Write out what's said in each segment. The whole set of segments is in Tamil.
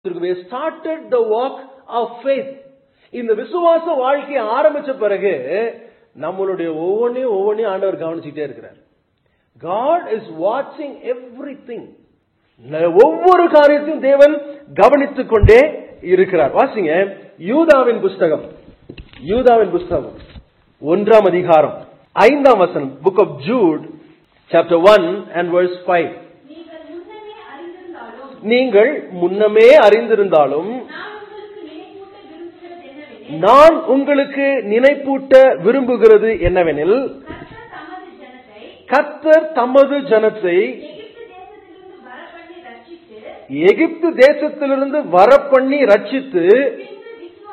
we started the walk of faith இந்த விசுவாச வாழ்க்கையை ஆரம்பிச்ச பிறகு நம்மளுடைய ஒவ்வொன்றையும் ஒவ்வொன்றையும் ஆண்டவர் கவனிச்சுட்டே இருக்கிறார் God is watching everything ஒவ்வொரு காரியத்தையும் தேவன் கவனித்துக் கொண்டே இருக்கிறார் வாசிங்க யூதாவின் புஸ்தகம் யூதாவின் புஸ்தகம் ஒன்றாம் அதிகாரம் ஐந்தாம் வசனம் book of Jude chapter one and verse five நீங்கள் முன்னமே அறிந்திருந்தாலும் நீங்கள் முன்னமே அறிந்திருந்தாலும் நான் உங்களுக்கு நினைப்பூட்ட விரும்புகிறது என்னவெனில் நான் உங்களுக்கு நினைப்பூட்ட விரும்புகிறது என்னவெனில் கர்த்தர் தமது ஜனத்தை கர்த்தர் தமது ஜனத்தை எகிப்து தேசத்திலிருந்து வரப்பண்ணி ரட்சித்து எகிப்து தேசத்திலிருந்து வரப்பண்ணி ரட்சித்து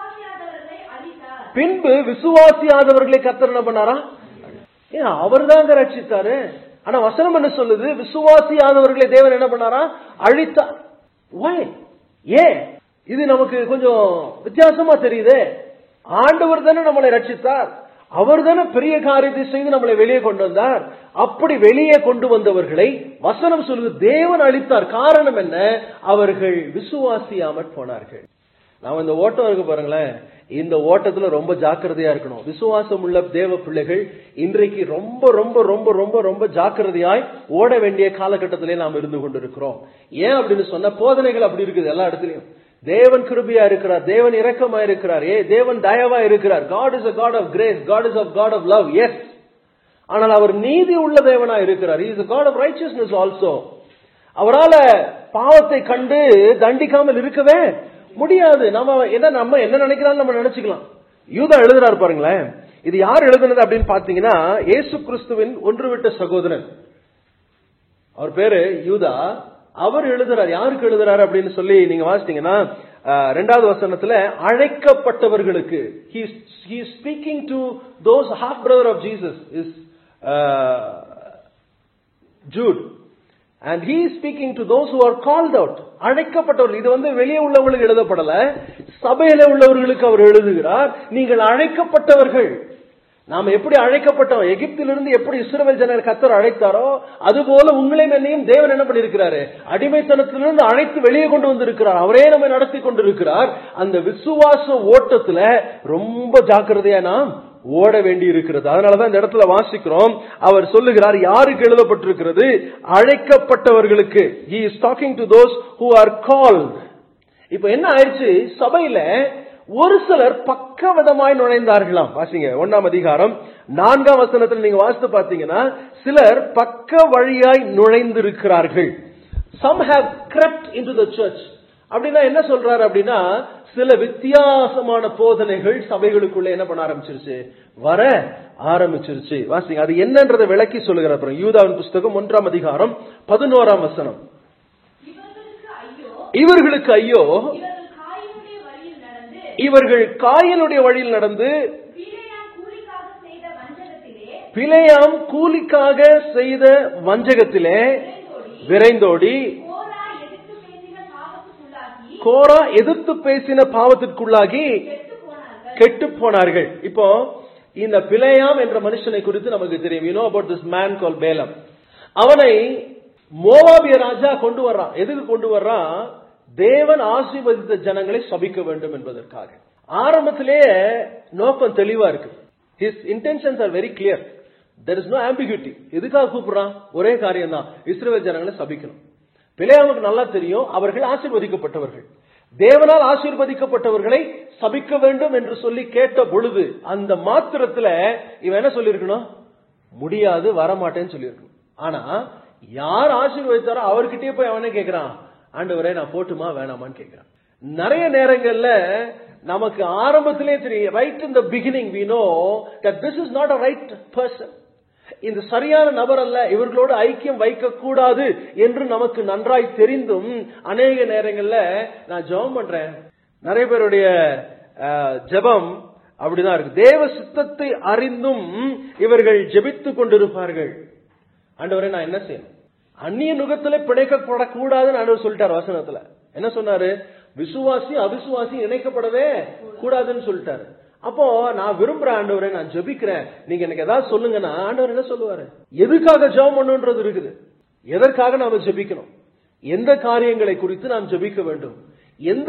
பின்பு விசுவாசியாதவர்களை பின்பு விசுவாசியாதவர்களை அழித்தார் கத்தர் என்ன பண்ணாரா ஏன் அவர் தாங்க ரட்சித்தாரு ஆனா வசனம் என்ன சொல்லுது விசுவாசியாதவர்களை தேவன் என்ன பண்ணாரா அழித்தார் Why? ஏன் இது நமக்கு கொஞ்சம் வித்தியாசமா தெரியுதே ஆண்டவர் தானே நம்மளை ரட்சித்தார் அவர் தானே பெரிய காரியத்தை செய்து நம்மளை வெளியே கொண்டு வந்தார் அப்படி வெளியே கொண்டு வந்தவர்களை வசனம் சொல்லுது தேவன் அளித்தார் காரணம் என்ன அவர்கள் விசுவாசியாமற் போனார்கள் நாம இந்த ஓட்டம் இருக்கு பாருங்களேன் இந்த ஓட்டத்துல ரொம்ப ஜாக்கிரதையா இருக்கணும் விசுவாசம் உள்ள தேவ பிள்ளைகள் இன்றைக்கு ரொம்ப ரொம்ப ரொம்ப ரொம்ப ரொம்ப ஜாக்கிரதையாய் ஓட வேண்டிய காலகட்டத்திலே நாம் இருந்து கொண்டிருக்கிறோம் ஏன் அப்படின்னு சொன்ன போதனைகள் அப்படி இருக்குது எல்லா இடத்துலயும் தேவன் கிருபியா இருக்கிறார் தேவன் இரக்கமா இருக்கிறார் ஏ தேவன் தயவா இருக்கிறார் God is a God of grace God is a God of love எஸ் ஆனால் அவர் நீதி உள்ள தேவனா இருக்கிறார் is God of righteousness also அவரால பாவத்தை கண்டு தண்டிக்காமல் இருக்கவே முடியாது நம்ம என்ன நம்ம என்ன நினைக்கிறாலும் நம்ம நினைச்சுக்கலாம் யூதா எழுதுறாரு பாருங்களேன் இது யார் எழுதுனது அப்படின்னு பாத்தீங்கன்னா இயேசு கிறிஸ்துவின் ஒன்று விட்ட சகோதரன் அவர் பேரு யூதா அவர் எழுதுறார் யாருக்கு எழுதுறாரு அப்படின்னு சொல்லி நீங்க வாசிட்டீங்கன்னா அஹ், ரெண்டாவது வசனத்துல அழைக்கப்பட்டவர்களுக்கு he is speaking to those half brother of Jesus is Jude and he is speaking to those who are called out அழைக்கப்பட்டவர்கள் இது வந்து வெளியே உள்ளவங்களுக்கு எழுதப்படல சபையில உள்ளவர்களுக்கு அவர் எழுதுகிறார் நீங்கள் அழைக்கப்பட்டவர்கள் நாம எப்படி அழைக்கப்பட்டோம் எகிப்திலிருந்து எப்படி இஸ்ரவேல் ஜனர் கத்தர் அழைத்தாரோ அதுபோல உங்களையும் என்னையும் தேவன் என்ன பண்ணிருக்கிறாரு அடிமைத்தனத்திலிருந்து அழைத்து வெளியே கொண்டு வந்திருக்கிறார் அவரே நம்ம நடத்தி கொண்டிருக்கிறார் அந்த விசுவாச ஓட்டத்துல ரொம்ப ஜாக்கிரதையா நாம் ஓட வேண்டி இருக்கிறது அதனாலதான் இந்த இடத்துல வாசிக்கிறோம் அவர் சொல்லுகிறார் யாருக்கு எழுதப்பட்டிருக்கிறது அழைக்கப்பட்டவர்களுக்கு he is talking to those who are called இப்ப என்ன ஆயிடுச்சு சபையில ஒரு சிலர் பக்கவிதமாய் நுழைந்தார்களாம் வாசிங்க ஒன்னாம் அதிகாரம் நான்காம் வசனத்தில் நீங்க வாசித்து பார்த்தீங்கன்னா சிலர் பக்க வழியாய் நுழைந்திருக்கிறார்கள் some have crept into the church அப்படின்னா என்ன சொல்றாரு அப்படின்னா சில வித்தியாசமான போதனைகள் சபைகளுக்குள்ள என்ன பண்ண ஆரம்பிச்சிருச்சு வர ஆரம்பிச்சிருச்சு வாசிங்க அது என்னன்றதை விளக்கி சொல்லுகிற அப்புறம் யூதாவின் புஸ்தகம் ஒன்றாம் அதிகாரம் பதினோராம் வசனம் இவர்களுக்கு ஐயோ இவர்களுக்கு ஐயோ இவர்கள் காயினுடைய வழியில் நடந்து இவர்கள் காயனுடைய வழியில் நடந்து பீலேயாம் கூலிக்காக செய்த வஞ்சகத்திலே பிழையாம் கூலிக்காக செய்த வஞ்சகத்திலே விரைந்தோடி கோரா எதிர்த்து பேசின பாவத்துக்குள்ளாகி கோரா எதிர்த்து பேசின பாவத்திற்குள்ளாகி கெட்டுப் போனார்கள் கெட்டு போனார்கள் இப்போ இந்த பிழையாம் என்ற மனுஷனை குறித்து நமக்கு தெரியும் you know about this man call Balaam அவனை மோவாபிய ராஜா கொண்டு வர்றான் எதுக்கு கொண்டு வர்றான் தேவன் ஆசீர்வதித்த ஜனங்களை சபிக்க வேண்டும் என்பதற்காக ஆரம்பத்திலேயே நோக்கம் தெளிவா இருக்கு his intentions are very clear there is no ambiguity எதுக்காக கூப்பிடுறான் ஒரே காரியம் தான் இஸ்ரேல் ஜனங்களை சபிக்கணும் பிழையாமுக்கு நல்லா தெரியும் அவர்கள் ஆசீர்வதிக்கப்பட்டவர்கள் தேவனால் ஆசீர்வதிக்கப்பட்டவர்களை சபிக்க வேண்டும் என்று சொல்லி கேட்ட பொழுது அந்த மாத்திரத்துல இவன் என்ன சொல்லியிருக்கணும் முடியாது வரமாட்டேன்னு சொல்லியிருக்கணும் ஆனா யார் ஆசீர்வதித்தாரோ அவர்கிட்டயே போய் அவனே கேட்கிறான் ஆண்டவரே நான் போட்டுமா வேணாமான்னு கேட்கிறான் நிறைய நேரங்கள்ல நமக்கு ஆரம்பத்திலே தெரியும் right in the beginning we know that this is not a right person இந்த சரியான நபர் அல்ல இவர்களோடு ஐக்கியம் வைக்க கூடாது என்று நமக்கு நன்றாய் தெரிந்தும் அநேக நேரங்கள்ல நான் ஜெபம் பண்றேன் நிறைய பேருடைய அஹ், ஜெபம் அப்படிதான் இருக்கு தேவ சித்தத்தை அறிந்தும் இவர்கள் ஜெபித்துக் கொண்டிருப்பார்கள் ஆண்டவரே நான் என்ன செய்யணும் அந்நிய நுகத்துல பிணைக்கப்படக்கூடாதுன்னு ஆண்டவர் சொல்லிட்டார் வசனத்துல என்ன சொன்னாரு விசுவாசி அவிசுவாசி இணைக்கப்படவே கூடாதுன்னு சொல்லிட்டாரு அப்போ நான் விரும்புறேன் ஆண்டவரே நான் ஜெபிக்கிறேன் நீங்க எனக்கு ஏதாவது சொல்லுங்கன்னா ஆண்டவர் என்ன சொல்லுவாரு எதுக்காக ஜெபம் பண்ணுன்றது இருக்குது எதற்காக நாம ஜெபிக்கணும் எந்த காரியங்களை குறித்து நாம் ஜெபிக்க வேண்டும் எந்த